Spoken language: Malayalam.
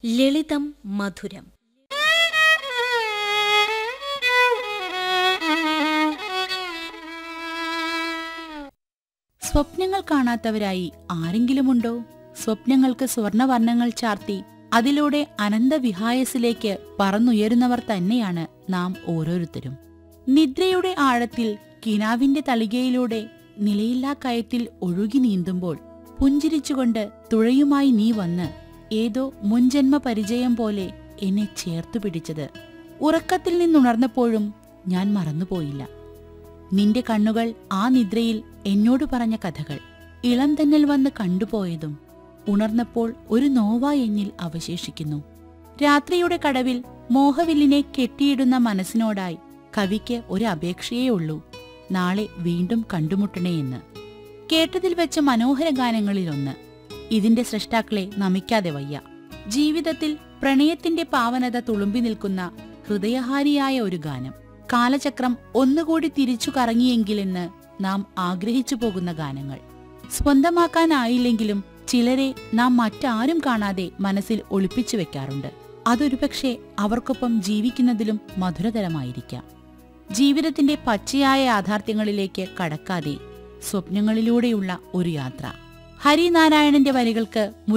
ലളിതം മധുരം സ്വപ്നങ്ങൾ കാണാത്തവരായി ആരെങ്കിലുമുണ്ടോ സ്വപ്നങ്ങൾക്ക് സ്വർണവർണ്ണങ്ങൾ ചാർത്തി അതിലൂടെ അനന്തവിഹായസിലേക്ക് പറന്നുയരുന്നവർ തന്നെയാണ് നാം ഓരോരുത്തരും നിദ്രയുടെ ആഴത്തിൽ കിനാവിന്റെ തളികയിലൂടെ നിലയില്ലാ കയത്തിൽ ഒഴുകി നീന്തുമ്പോൾ പുഞ്ചിരിച്ചുകൊണ്ട് തുഴയുമായി നീ വന്ന് ഏതോ മുൻജന്മ പരിചയം പോലെ എന്നെ ചേർത്തു പിടിച്ചത് ഉറക്കത്തിൽ നിന്നുണർന്നപ്പോഴും ഞാൻ മറന്നുപോയില്ല നിന്റെ കണ്ണുകൾ ആ നിദ്രയിൽ എന്നോട് പറഞ്ഞ കഥകൾ ഇളം തന്നൽ വന്ന് കണ്ടുപോയതും ഉണർന്നപ്പോൾ ഒരു നോവ എന്നിൽ അവശേഷിക്കുന്നു രാത്രിയുടെ കടവിൽ മോഹവില്ലിനെ കെട്ടിയിടുന്ന മനസ്സിനോടായി കവിക്ക് ഒരു അപേക്ഷയേ ഉള്ളൂ നാളെ വീണ്ടും കണ്ടുമുട്ടണേയെന്ന് കേട്ടതിൽ വെച്ച മനോഹര ഗാനങ്ങളിലൊന്ന് ഇതിന്റെ സൃഷ്ടാക്കളെ നമിക്കാതെ വയ്യ ജീവിതത്തിൽ പ്രണയത്തിന്റെ പാവനത തുളുമ്പി നിൽക്കുന്ന ഹൃദയഹാരിയായ ഒരു ഗാനം കാലചക്രം ഒന്നുകൂടി തിരിച്ചു കറങ്ങിയെങ്കിലെന്ന് നാം ആഗ്രഹിച്ചു പോകുന്ന ഗാനങ്ങൾ സ്വന്തമാക്കാനായില്ലെങ്കിലും ചിലരെ നാം മറ്റാരും കാണാതെ മനസ്സിൽ ഒളിപ്പിച്ചു വെക്കാറുണ്ട് അതൊരുപക്ഷെ അവർക്കൊപ്പം ജീവിക്കുന്നതിലും മധുരതരമായിരിക്കാം ജീവിതത്തിന്റെ പച്ചയായ യാഥാർത്ഥ്യങ്ങളിലേക്ക് കടക്കാതെ സ്വപ്നങ്ങളിലൂടെയുള്ള ഒരു യാത്ര ഹരിനാരായണന്റെ വരികൾക്ക്